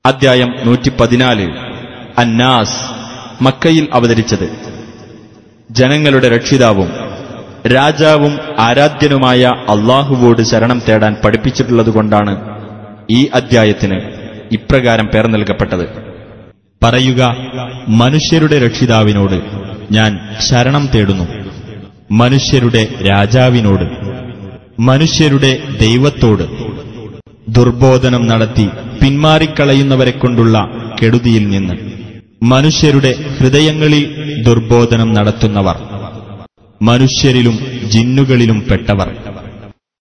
അദ്ധ്യായം നൂറ്റി പതിനാല് അന്നാസ് മക്കയിൽ അവതരിച്ചത് ജനങ്ങളുടെ രക്ഷിതാവും രാജാവും ആരാധ്യനുമായ അള്ളാഹുവോട് ശരണം തേടാൻ പഠിപ്പിച്ചിട്ടുള്ളതുകൊണ്ടാണ് ഈ അദ്ധ്യായത്തിന് ഇപ്രകാരം പേർ നൽകപ്പെട്ടത് പറയുക മനുഷ്യരുടെ രക്ഷിതാവിനോട് ഞാൻ ശരണം തേടുന്നു മനുഷ്യരുടെ രാജാവിനോട് മനുഷ്യരുടെ ദൈവത്തോട് ദുർബോധനം നടത്തി പിന്മാറിക്കളയുന്നവരെക്കൊണ്ടുള്ള കെടുതിയിൽ നിന്ന് മനുഷ്യരുടെ ഹൃദയങ്ങളിൽ ദുർബോധനം നടത്തുന്നവർ മനുഷ്യരിലും ജിന്നുകളിലും പെട്ടവർ